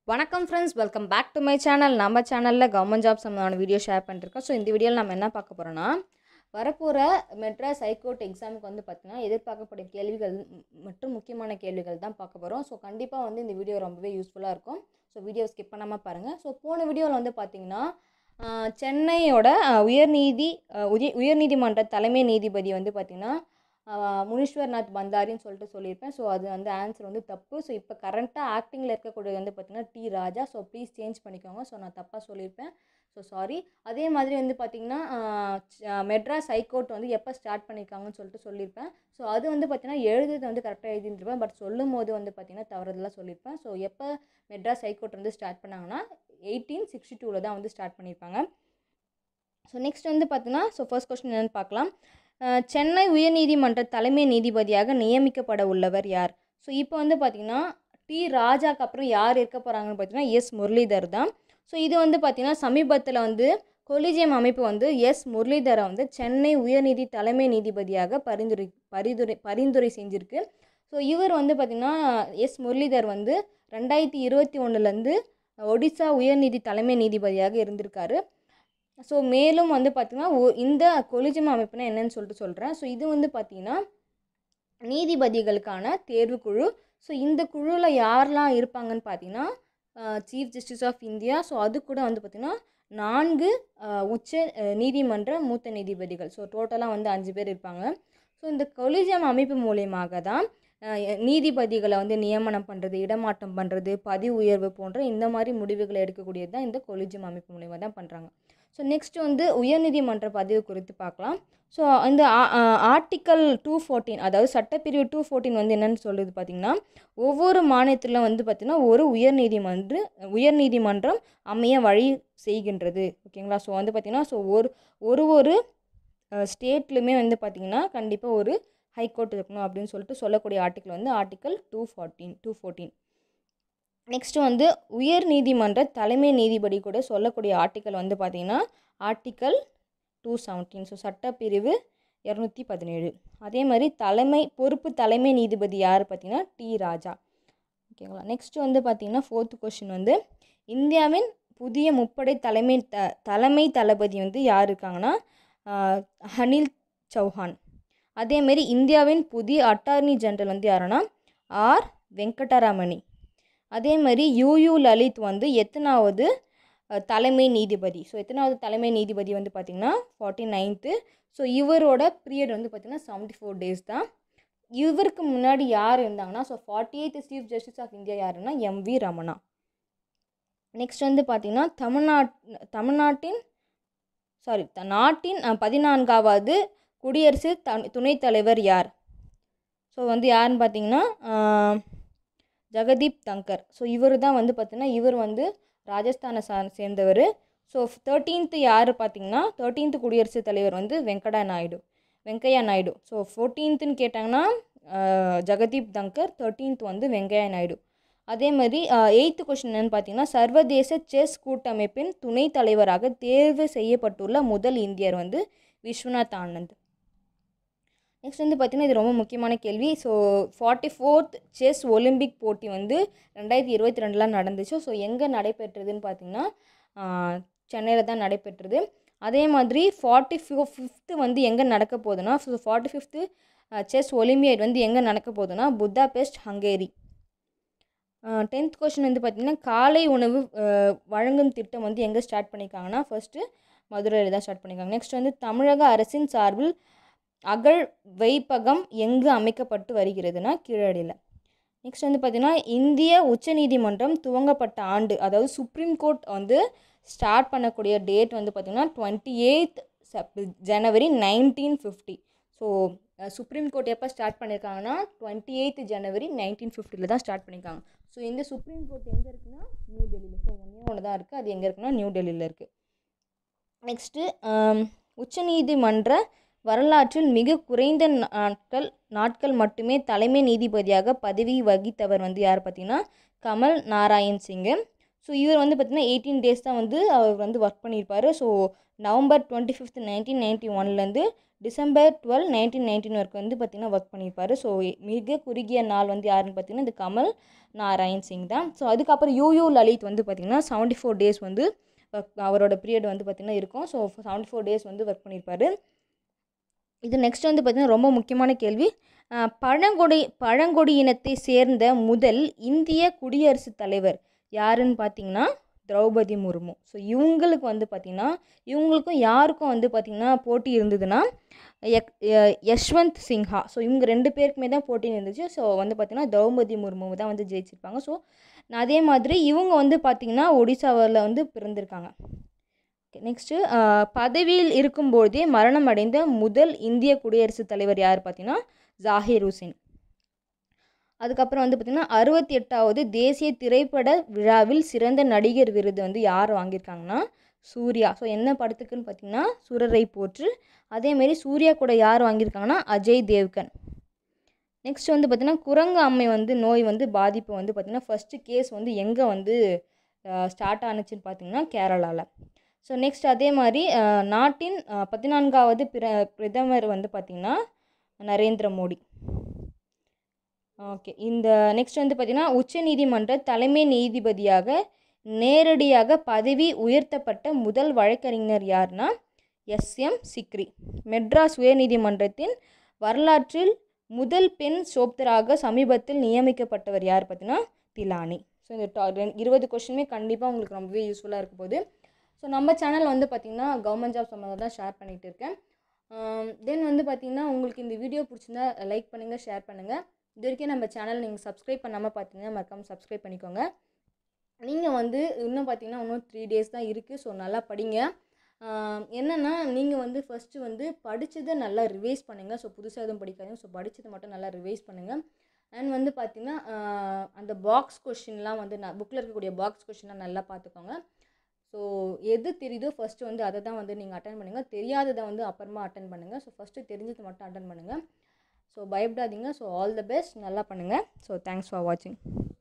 வணக்கம் friends welcome back to my channel நம்ம சேனலில் கவர்மெண்ட் ஜாப் சம்மந்தமான வீடியோ ஷேர் பண்ணிருக்கோம் ஸோ இந்த வீடியோவில் நம்ம என்ன பார்க்க போகிறோன்னா வரப்போகிற மெட்ராஸ் ஹைகோர்ட் எக்ஸாமுக்கு வந்து பார்த்திங்கன்னா எதிர்பார்க்கப்படும் கேள்விகள் ம், மற்றும் முக்கியமான கேள்விகள் தான் பார்க்க போகிறோம் ஸோ கண்டிப்பாக வந்து இந்த வீடியோ ரொம்பவே யூஸ்ஃபுல்லாக இருக்கும் ஸோ வீடியோ ஸ்கிப் பண்ணாமல் பாருங்கள் ஸோ போன வீடியோவில் வந்து பார்த்திங்கன்னா ஆஹ், சென்னையோட ஆஹ், உயர்நீதி ஆஹ், உய- உயர்நீதிமன்ற தலைமை நீதிபதி வந்து பார்த்திங்கன்னா ஆஹ், முனீஸ்வர்நாத் பந்தாரின்னு சொல்லிட்டு சொல்லியிருப்பேன் ஸோ அது வந்து ஆன்சர் வந்து தப்பு ஸோ இப்போ கரண்ட்டாக ஆக்டிங்கில் இருக்கக்கூடிய வந்து பார்த்திங்கன்னா T Raja so please change பண்ணிக்கோங்க ஸோ நான் தப்பாக சொல்லியிருப்பேன் ஸோ சாரி அதே மாதிரி வந்து பார்த்திங்கன்னா ஆஹ், ச- மெட்ராஸ் ஹைகோர்ட் வந்து எப்போ ஸ்டார்ட் பண்ணியிருக்காங்கன்னு சொல்லிட்டு சொல்லியிருப்பேன் ஸோ அது வந்து பார்த்திங்கன்னா எழுதுறது வந்து கரெக்டாக எழுதிருப்பேன் பட் சொல்லும் போது வந்து பார்த்திங்கன்னா தவறுதலாக சொல்லியிருப்பேன் ஸோ எப்போ மெட்ராஸ் ஹைகோர்ட் வந்து ஸ்டார்ட் பண்ணாங்கன்னா எயிட்டீன் சிக்ஸ்டி டூவில் தான் வந்து ஸ்டார்ட் பண்ணியிருப்பாங்க ஸோ நெக்ஸ்ட் வந்து பார்த்தீங்கன்னா ஸோ ஃபர்ஸ்ட் கொஸ்டின் என்னென்னு பார்க்கலாம் அஹ் சென்னை உயர்நீதிமன்ற தலைமை நீதிபதியாக நியமிக்கப்பட உள்ளவர் யார் ஸோ இப்போ வந்து பார்த்திங்கன்னா டி ராஜாக்கு அப்புறம் யார் இருக்க போகிறாங்கன்னு பார்த்தீங்கன்னா எஸ் முரளிதர் தான் ஸோ இது வந்து பார்த்திங்கன்னா சமீபத்தில் வந்து கொலிஜியம் அமைப்பு வந்து எஸ் முரளிதரை வந்து சென்னை உயர்நீதி தலைமை நீதிபதியாக பரிந்துரை பரிந்துரை பரிந்துரை செஞ்சுருக்கு ஸோ இவர் வந்து பார்த்திங்கன்னா எஸ் முரளிதர் வந்து ரெண்டாயிரத்தி இருபத்தி ஒன்றுலேருந்து ஒடிசா உயர்நீதி தலைமை நீதிபதியாக இருந்திருக்காரு ஸோ மேலும் வந்து பார்த்திங்கன்னா ஒ- இந்த கொலிஜியம் அமைப்புனா என்னன்னு சொல்லிட்டு சொல்கிறேன் ஸோ இது வந்து பார்த்திங்கன்னா நீதிபதிகளுக்கான தேர்வுக்குழு ஸோ இந்த குழுவில் யாரெல்லாம் இருப்பாங்கன்னு பார்த்தீங்கன்னா chief justice of India so அது கூட வந்து பார்த்திங்கன்னா நான்கு அஹ், உச்ச அஹ், நீதிமன்ற மூத்த நீதிபதிகள் ஸோ டோட்டலாக வந்து அஞ்சு பேர் இருப்பாங்க ஸோ இந்த கொலிஜியம் அமைப்பு மூலியமாக தான் அஹ், நீதிபதிகளை வந்து நியமனம் பண்ணுறது இடமாற்றம் பண்ணுறது பதவி உயர்வு போன்ற இந்த மாதிரி முடிவுகளை எடுக்கக்கூடியது தான் இந்த கொலிஜியம் அமைப்பு மூலியமாக தான் பண்ணுறாங்க ஸோ நெக்ஸ்ட் வந்து உயர்நீதிமன்ற பதவி குறித்து பார்க்கலாம் ஸோ இந்த ஆர்டிக்கல் டூ ஃபோர்டீன் அதாவது சட்டப்பிரிவு டூ ஃபோர்டீன் வந்து என்னன்னு சொல்லுது பார்த்தீங்கன்னா ஒவ்வொரு மாநிலத்திலும் வந்து பார்த்திங்கன்னா ஒரு உயர்நீதிமன்ற உயர்நீதிமன்றம் அமைய வழி செய்கின்றது ஓகேங்களா ஸோ வந்து பார்த்திங்கன்னா ஸோ ஒரு ஒரு ஒரு ஸ்டேட்லையுமே வந்து பார்த்திங்கன்னா கண்டிப்பாக ஒரு ஹைகோர்ட் இருக்கணும் அப்படின்னு சொல்லிட்டு சொல்லக்கூடிய ஆர்டிக்கல் வந்து article two fourteen two fourteen next வந்து உயர் நீதிமன்ற தலைமை நீதிபதி கூட சொல்லக்கூடிய ஆர்டிக்கல் வந்து பார்த்திங்கன்னா ஆர்டிக்கல் டூ செவன்டீன் ஸோ சட்டப்பிரிவு இரநூத்தி பதினேழு அதே மாதிரி தலைமை பொறுப்பு தலைமை நீதிபதி யார் பார்த்தீங்கன்னா டி ராஜா ஓகேங்களா நெக்ஸ்ட் வந்து பார்த்தீங்கன்னா ஃபோர்த்து கொஷின் வந்து இந்தியாவின் புதிய முப்படை தலைமை த தலைமை தளபதி வந்து யார் இருக்காங்கன்னா ஆஹ், அனில் சௌஹான் அதேமாரி இந்தியாவின் புதிய அட்டார்னி ஜெனரல் வந்து யாருன்னா ஆர் வெங்கடராமணி அதே மாதிரி யூயூ லலித் வந்து எத்தனாவது அஹ், தலைமை நீதிபதி ஸோ எத்தனாவது தலைமை நீதிபதி வந்து பார்த்திங்கன்னா ஃபார்ட்டி நைன்த்து ஸோ இவரோட பீரியட் வந்து பார்த்திங்கன்னா செவன்ட்டி ஃபோர் டேஸ் தான் இவருக்கு முன்னாடி யார் இருந்தாங்கன்னா so forty eighth chief justice of India யாருன்னா எம் வி ரமணா நெக்ஸ்ட் வந்து பார்த்திங்கன்னா தமிழ்நாட் தமிழ்நாட்டின் சாரி நாட்டின் அஹ், பதினான்காவது குடியரசு த துணைத் தலைவர் யார் ஸோ வந்து யாருன்னு பார்த்தீங்கன்னா ஆஹ், ஜெகதீப் தங்கர் ஸோ இவர் தான் வந்து பார்த்தீங்கன்னா இவர் வந்து ராஜஸ்தானை சா சேர்ந்தவர் ஸோ தேர்ட்டீன்த்து யார் பார்த்தீங்கன்னா தேர்ட்டீன்த்து குடியரசுத் தலைவர் வந்து வெங்கடா நாயுடு வெங்கையா நாயுடு ஸோ ஃபோர்டீன்த்துன்னு கேட்டாங்கன்னா ஆஹ், ஜெகதீப் தங்கர் தேர்ட்டீன்த் வந்து வெங்கையா நாயுடு அதே மாதிரி எயித்து கொஷின் என்னன்னு பார்த்தீங்கன்னா சர்வதேச செஸ் கூட்டமைப்பின் துணைத் தலைவராக தேர்வு செய்யப்பட்டுள்ள முதல் இந்தியர் வந்து விஸ்வநாத் ஆனந்த் நெக்ஸ்ட் வந்து பார்த்திங்கன்னா இது ரொம்ப முக்கியமான கேள்வி so forty fourth chess olympic போட்டி வந்து ரெண்டாயிரத்தி இருபத்தி ரெண்டில் நடந்துச்சு ஸோ எங்கே நடைபெற்றதுன்னு பார்த்தீங்கன்னா சென்னையில் தான் நடைபெற்றது அதே மாதிரி ஃபார்ட்டி ஃபிஃப் ஃபிஃப்த்து வந்து எங்கே நடக்க போகுதுன்னா so forty fifth chess olympiad வந்து எங்கே நடக்க போகுதுன்னா புத்தாபெஸ்ட் ஹங்கேரி டென்த் கொஷின் வந்து பார்த்திங்கன்னா காலை உணவு அஹ், வழங்கும் திட்டம் வந்து எங்கே ஸ்டார்ட் பண்ணியிருக்காங்கன்னா ஃபர்ஸ்ட்டு மதுரையில் தான் ஸ்டார்ட் பண்ணியிருக்காங்க நெக்ஸ்ட் வந்து தமிழக அரசின் சார்பில் அகழ் வைப்பகம் எங்கு அமைக்கப்பட்டு வருகிறதுனா கீழடியில் நெக்ஸ்ட் வந்து பார்த்திங்கன்னா இந்திய உச்சநீதிமன்றம் துவங்கப்பட்ட ஆண்டு அதாவது சுப்ரீம் கோர்ட் வந்து ஸ்டார்ட் பண்ணக்கூடிய டேட் வந்து பார்த்திங்கன்னா twenty eighth January nineteen fifty so supreme court எப்போ ஸ்டார்ட் பண்ணியிருக்காங்கன்னா டுவெண்ட்டி எயித் ஜனவரி நைன்டீன் ஃபிஃப்டியில் தான் ஸ்டார்ட் பண்ணியிருக்காங்க ஸோ இந்த சுப்ரீம் கோர்ட் எங்கே இருக்குன்னா நியூ டெல்லியில் ஸோ ஒன்றே ஒன்று தான் இருக்குது அது எங்கே இருக்குன்னா நியூ டெல்லியில் இருக்குது நெக்ஸ்ட்டு உச்சநீதிமன்ற வரலாற்றில் மிக குறைந்த நாட்கள் நாட்கள் மட்டுமே தலைமை நீதிபதியாக பதவி வகித்தவர் வந்து யார் பார்த்தீங்கன்னா கமல் நாராயண் சிங்கு ஸோ இவர் வந்து பார்த்திங்கன்னா எயிட்டீன் டேஸ் தான் வந்து அவர் வந்து ஒர்க் பண்ணியிருப்பார் so November twenty fifth nineteen ninety ஒன்லேருந்து டிசம்பர் டுவெல் நைன்டீன் நைன்டீன் வரைக்கும் வந்து பார்த்திங்கன்னா ஒர்க் பண்ணியிருப்பார் ஸோ மிக குறுகிய நாள் வந்து யாருன்னு பார்த்தீங்கன்னா இந்த கமல் நாராயண் சிங் தான் ஸோ அதுக்கப்புறம் யூ லலித் வந்து பார்த்திங்கன்னா செவன்ட்டி ஃபோர் டேஸ் வந்து work- அவரோட பீரியட் வந்து பார்த்திங்கன்னா இருக்கும் ஸோ செவன்ட்டி ஃபோர் டேஸ் வந்து ஒர்க் பண்ணியிருப்பாரு இது நெக்ஸ்ட் வந்து பார்த்திங்கன்னா ரொம்ப முக்கியமான கேள்வி அஹ், பழங்குடி பழங்குடி இனத்தை சேர்ந்த முதல் இந்திய குடியரசுத் தலைவர் யாருன்னு பார்த்தீங்கன்னா திரௌபதி முர்மு ஸோ இவங்களுக்கு வந்து பார்த்திங்கன்னா இவங்களுக்கும் யாருக்கும் வந்து பார்த்திங்கன்னா போட்டி இருந்ததுன்னா யக்- ய- யஷ்வந்த் சின்ஹா ஸோ இவங்க ரெண்டு பேருக்குமே தான் போட்டி இருந்துச்சு ஸோ வந்து பார்த்திங்கன்னா திரௌபதி முர்மு தான் வந்து ஜெயிச்சிருப்பாங்க ஸோ அதே மாதிரி இவங்க வந்து பார்த்திங்கன்னா ஒடிசாவில் வந்து பிறந்திருக்காங்க நெக்ஸ்ட்டு பதவியில் இருக்கும்போதே மரணம் அடைந்த முதல் இந்திய குடியரசுத் தலைவர் யார் பார்த்தீங்கன்னா ஜாகிர் ஹுசேன் அதுக்கப்புறம் வந்து பார்த்திங்கன்னா அறுபத்தி எட்டாவது தேசிய திரைப்பட விழாவில் சிறந்த நடிகர் விருது வந்து யார் வாங்கியிருக்காங்கன்னா சூர்யா ஸோ என்ன படத்துக்குன்னு பார்த்தீங்கன்னா சுரரை போற்று அதேமாரி சூர்யா கூட யார் வாங்கியிருக்காங்கன்னா அஜய் தேவ்கன் நெக்ஸ்ட் வந்து பார்த்திங்கன்னா குரங்கு அம்மை வந்து நோய் வந்து பாதிப்பு வந்து பார்த்திங்கன்னா ஃபஸ்ட்டு கேஸ் வந்து எங்கே வந்து ஸ்டார்ட் ஆனுச்சுன்னு பார்த்தீங்கன்னா கேரளாவில் ஸோ நெக்ஸ்ட் அதே மாதிரி அஹ், நாட்டின் அஹ், பதினான்காவது பிர பிரதமர் வந்து பார்த்திங்கன்னா நரேந்திர மோடி ஓகே இந்த நெக்ஸ்ட் வந்து பார்த்திங்கன்னா உச்சநீதிமன்ற தலைமை நீதிபதியாக நேரடியாக பதவி உயர்த்தப்பட்ட முதல் வழக்கறிஞர் யார்னா எஸ்எம் சிக்ரி மெட்ராஸ் உயர்நீதிமன்றத்தின் வரலாற்றில் முதல் பெண் சோப்தராக சமீபத்தில் நியமிக்கப்பட்டவர் யார் பார்த்தீங்கன்னா திலானி ஸோ இந்த டா ரெண்டு- இருபது கொஷினுமே கண்டிப்பாக உங்களுக்கு ரொம்பவே யூஸ்ஃபுல்லாக இருக்க போகுது ஸோ நம்ம சேனல் வந்து பார்த்திங்கன்னா கவர்மெண்ட் ஜாப் சம்மந்தம் தான் ஷேர் பண்ணிகிட்டு இருக்கேன் தென் வந்து பார்த்திங்கன்னா உங்களுக்கு இந்த வீடியோ பிடிச்சிருந்தா லைக் பண்ணுங்கள் ஷேர் பண்ணுங்கள் இது வரைக்கும் நம்ம சேனல் நீங்கள் சப்ஸ்கிரைப் பண்ணாமல் பார்த்தீங்கன்னா மறக்காமல் சப்ஸ்கிரைப் பண்ணிக்கோங்க நீங்கள் வந்து இன்னும் பார்த்தீங்கன்னா இன்னும் த்ரீ டேஸ் தான் இருக்குது ஸோ நல்லா படிங்க ஆஹ் என்னன்னா நீங்கள் வந்து ஃபஸ்ட்டு வந்து படித்ததை நல்லா ரிவைஸ் பண்ணுங்கள் ஸோ புதுசாக எதுவும் படிக்காதீங்க ஸோ படித்ததை மட்டும் நல்லா ரிவைஸ் பண்ணுங்கள் அண்ட் வந்து பார்த்தீங்கன்னா ஆஹ் அந்த பாக்ஸ் கொஷின்லாம் வந்து நான் புக்கில் இருக்கக்கூடிய பாக்ஸ் கொஷின்லாம் நல்லா பார்த்துக்கோங்க ஸோ எது தெரியுதோ ஃபஸ்ட்டு வந்து அதை தான் வந்து நீங்கள் அட்டன் பண்ணுங்கள் தெரியாததை வந்து அப்புறமா அட்டன் பண்ணுங்கள் ஸோ ஃபஸ்ட்டு தெரிஞ்சதை மட்டும் அட்டன் பண்ணுங்கள் ஸோ பயப்படாதீங்க ஸோ ஆல் த பெஸ்ட் நல்லா பண்ணுங்கள் ஸோ தேங்க்ஸ் ஃபார் வாட்சிங்